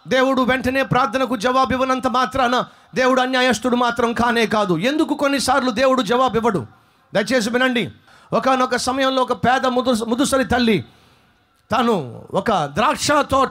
దేవుడు వెంటనే ప్రార్థనకు జవాబు ఇవ్వనంత మాత్రాన దేవుడు అన్యాయస్తుడు మాత్రం కానే కాదు ఎందుకు కొన్నిసార్లు దేవుడు జవాబు ఇవ్వడు దయచేసి వినండి ఒకనొక సమయంలో ఒక పేద ముదు ముదుసలి తల్లి తాను ఒక ద్రాక్ష తోట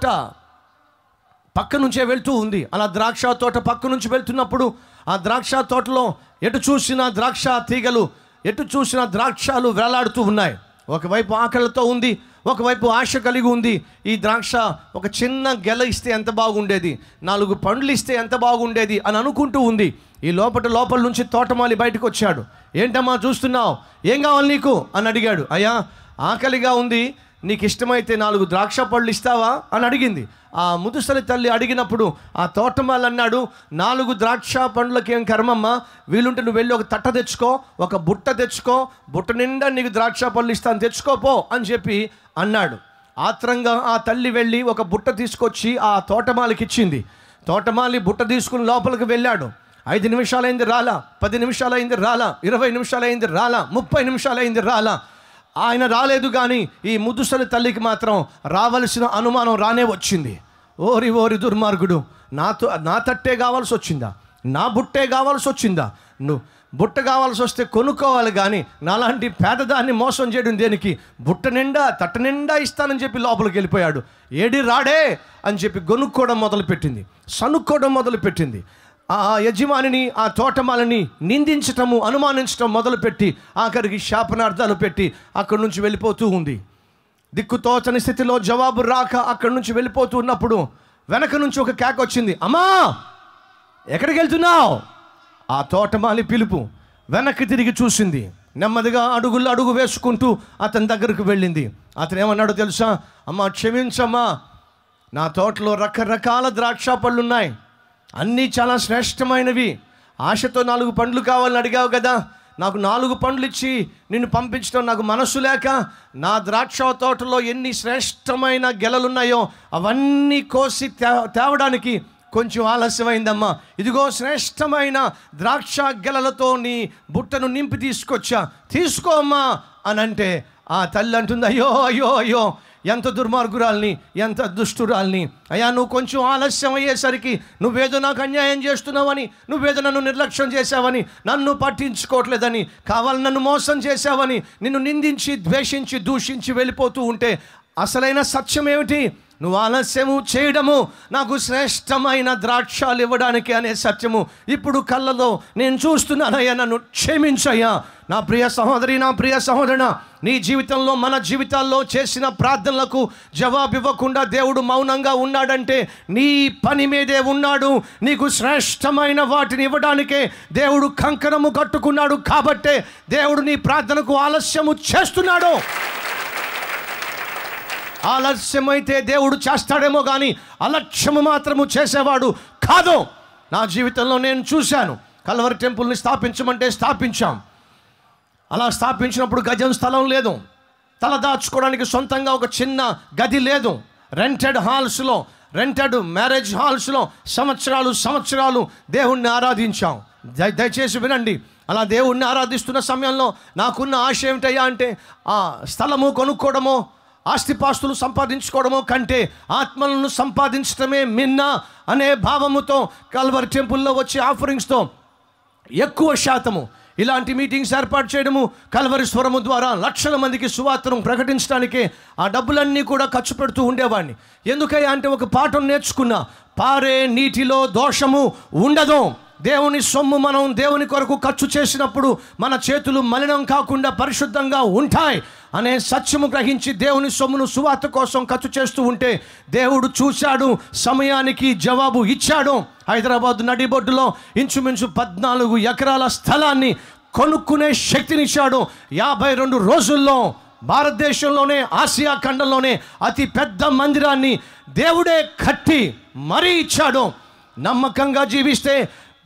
పక్క నుంచే వెళ్తూ ఉంది అలా ద్రాక్ష తోట పక్క నుంచి వెళ్తున్నప్పుడు ఆ ద్రాక్ష తోటలో ఎటు చూసిన ద్రాక్ష తీగలు ఎటు చూసిన ద్రాక్షాలు వేలాడుతూ ఉన్నాయి ఒకవైపు ఆకలితో ఉంది ఒకవైపు ఆశ కలిగి ఉంది ఈ ద్రాక్ష ఒక చిన్న గెల ఇస్తే ఎంత బాగుండేది నాలుగు పండ్లు ఇస్తే ఎంత బాగుండేది అని అనుకుంటూ ఉంది ఈ లోపల లోపల నుంచి తోటమాలి బయటకు వచ్చాడు ఏంటమ్మా చూస్తున్నావు ఏం కావాలి నీకు అని అడిగాడు అయ్యా ఆకలిగా ఉంది నీకు ఇష్టమైతే నాలుగు ద్రాక్ష పళ్ళు ఇస్తావా అని అడిగింది ఆ ముదుసలి తల్లి అడిగినప్పుడు ఆ తోటమాలు అన్నాడు నాలుగు ద్రాక్ష పండ్లకి ఏం కర్మమ్మ వీలుంటే నువ్వు వెళ్ళి ఒక తట్ట తెచ్చుకో ఒక బుట్ట తెచ్చుకో బుట్ట నిండా నీకు ద్రాక్ష పళ్ళు ఇస్తాను తెచ్చుకోపో అని చెప్పి అన్నాడు ఆత్రంగా ఆ తల్లి వెళ్ళి ఒక బుట్ట తీసుకొచ్చి ఆ తోటమాలికి ఇచ్చింది తోటమాలి బుట్ట తీసుకుని లోపలికి వెళ్ళాడు ఐదు నిమిషాలైంది రాలా పది నిమిషాలైంది రాలా ఇరవై నిమిషాలైంది రాలా ముప్పై నిమిషాలైంది రాలా ఆయన రాలేదు కానీ ఈ ముదుసలి తల్లికి మాత్రం రావలసిన అనుమానం రానే వచ్చింది ఓరి ఓరి దుర్మార్గుడు నాతో నా తట్టే కావాల్సి వచ్చిందా నా బుట్టే కావాల్సి వచ్చిందా నువ్వు బుట్ట కావాల్సి వస్తే కొనుక్కోవాలి కానీ నాలాంటి పేదదాన్ని మోసం చేయడం దేనికి బుట్ట నిండా తట్ట నిండా ఇస్తానని చెప్పి లోపలికి వెళ్ళిపోయాడు ఏడి రాడే అని చెప్పి గొనుక్కోవడం మొదలుపెట్టింది సనుక్కోవడం మొదలుపెట్టింది ఆ యజమానిని ఆ తోటమాలని నిందించటము అనుమానించటం మొదలుపెట్టి ఆఖరికి శాపనార్థాలు పెట్టి అక్కడి నుంచి వెళ్ళిపోతూ ఉంది దిక్కుతోచని స్థితిలో జవాబు రాక అక్కడి నుంచి వెళ్ళిపోతూ ఉన్నప్పుడు వెనక నుంచి ఒక కేక వచ్చింది అమ్మా ఎక్కడికి వెళ్తున్నావు ఆ తోటమాలి పిలుపు వెనక్కి తిరిగి చూసింది నెమ్మదిగా అడుగులు అడుగు వేసుకుంటూ అతని దగ్గరకు వెళ్ళింది అతను ఏమన్నాడో తెలుసా అమ్మా క్షమించమ్మా నా తోటలో రకరకాల ద్రాక్ష పళ్ళు ఉన్నాయి అన్నీ చాలా శ్రేష్టమైనవి ఆశతో నాలుగు పండ్లు కావాలని అడిగావు కదా నాకు నాలుగు పండ్లు ఇచ్చి నిన్ను పంపించడం నాకు మనస్సు లేక నా ద్రాక్ష తోటలో ఎన్ని శ్రేష్టమైన గెలలున్నాయో అవన్నీ కోసి తే తేవడానికి కొంచెం ఆలస్యమైందమ్మా ఇదిగో శ్రేష్టమైన ద్రాక్ష గెలలతో నీ బుట్టను నింపి తీసుకొచ్చా తీసుకో అమ్మా అని అంటే ఆ తల్లి అంటుంది అయ్యో అయ్యో అయ్యో ఎంత దుర్మార్గురాల్ని ఎంత దుష్టురాల్ని అయ్యా నువ్వు కొంచెం ఆలస్యం అయ్యేసరికి నువ్వేదో నాకు అన్యాయం చేస్తున్నావని నువ్వేదో నన్ను నిర్లక్ష్యం చేశావని నన్ను పట్టించుకోవట్లేదని కావాలి నన్ను మోసం చేశావని నిన్ను నిందించి ద్వేషించి దూషించి వెళ్ళిపోతూ ఉంటే అసలైన సత్యం ఏమిటి నువ్వు ఆలస్యము చేయడము నాకు శ్రేష్టమైన ద్రాక్షాలు ఇవ్వడానికి అనే సత్యము ఇప్పుడు కళ్ళలో నేను చూస్తున్నానయ్యా నన్ను క్షమించయ్యా నా ప్రియ సహోదరి నా ప్రియ సహోదరుడ నీ జీవితంలో మన జీవితాల్లో చేసిన ప్రార్థనలకు జవాబు ఇవ్వకుండా దేవుడు మౌనంగా ఉన్నాడంటే నీ పని మీదే ఉన్నాడు నీకు శ్రేష్టమైన వాటిని ఇవ్వడానికే దేవుడు కంకణము కట్టుకున్నాడు కాబట్టే దేవుడు నీ ప్రార్థనకు ఆలస్యము చేస్తున్నాడు ఆలస్యమైతే దేవుడు చేస్తాడేమో కానీ అలక్ష్యము మాత్రము చేసేవాడు కాదు నా జీవితంలో నేను చూశాను కల్వరి టెంపుల్ని స్థాపించమంటే స్థాపించాం అలా స్థాపించినప్పుడు గజం స్థలం లేదు తల దాచుకోవడానికి సొంతంగా ఒక చిన్న గది లేదు రెంటెడ్ హాల్స్లో రెంటెడ్ మ్యారేజ్ హాల్స్లో సంవత్సరాలు సంవత్సరాలు దేవుణ్ణి ఆరాధించాం దయ దయచేసి వినండి అలా దేవుణ్ణి ఆరాధిస్తున్న సమయంలో నాకున్న ఆశ ఏమిటయ్యా అంటే ఆ స్థలము కొనుక్కోవడమో ఆస్తిపాస్తులు సంపాదించుకోవడమో కంటే ఆత్మలను సంపాదించడమే మిన్న అనే భావముతో కల్వర్ టెంపుల్లో వచ్చే ఆఫరింగ్స్తో ఎక్కువ శాతము ఇలాంటి మీటింగ్స్ ఏర్పాటు చేయడము కల్వరి స్వరము ద్వారా లక్షల మందికి సువార్తను ప్రకటించడానికే ఆ డబ్బులన్నీ కూడా ఖర్చు పెడుతూ ఉండేవాడిని ఎందుకయ్యా అంటే ఒక పాఠం నేర్చుకున్నా పారే నీటిలో దోషము ఉండదు దేవుని సొమ్ము మనం దేవుని కొరకు ఖర్చు చేసినప్పుడు మన చేతులు మలినం కాకుండా పరిశుద్ధంగా ఉంటాయి అనే సత్యము గ్రహించి దేవుని సొమ్మును సువార్త కోసం ఖర్చు చేస్తూ ఉంటే దేవుడు చూశాడు సమయానికి జవాబు ఇచ్చాడు హైదరాబాద్ నడిబొడ్డులో ఇంచుమించు పద్నాలుగు ఎకరాల స్థలాన్ని కొనుక్కునే శక్తినిచ్చాడు యాభై రెండు రోజుల్లో భారతదేశంలోనే ఆసియా ఖండంలోనే అతి పెద్ద మందిరాన్ని దేవుడే కట్టి మరీ ఇచ్చాడు నమ్మకంగా జీవిస్తే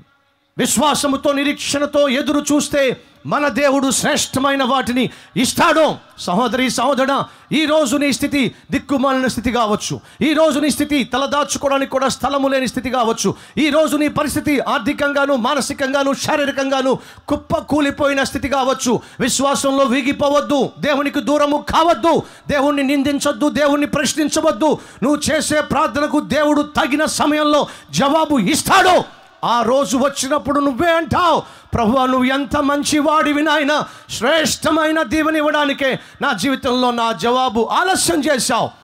విశ్వాసముతో నిరీక్షణతో ఎదురు చూస్తే మన దేవుడు శ్రేష్టమైన వాటిని ఇస్తాడు సహోదరి సహోదరుడా ఈ రోజు నీ స్థితి దిక్కుమాలిన స్థితి కావచ్చు ఈ రోజు నీ స్థితి తలదాచుకోవడానికి కూడా స్థలము లేని స్థితి కావచ్చు ఈ రోజు నీ పరిస్థితి ఆర్థికంగాను మానసికంగాను శారీరకంగాను కుప్ప కూలిపోయిన స్థితి కావచ్చు విశ్వాసంలో వీగిపోవద్దు దేవునికి దూరము కావద్దు దేవుణ్ణి నిందించొద్దు దేవుణ్ణి ప్రశ్నించవద్దు నువ్వు చేసే ప్రార్థనకు దేవుడు తగిన సమయంలో జవాబు ఇస్తాడు ఆ రోజు వచ్చినప్పుడు నువ్వే అంటావు ప్రభు నువ్వు ఎంత మంచి వాడివి నాయన శ్రేష్టమైన దీవెని ఇవ్వడానికే నా జీవితంలో నా జవాబు ఆలస్యం చేశావు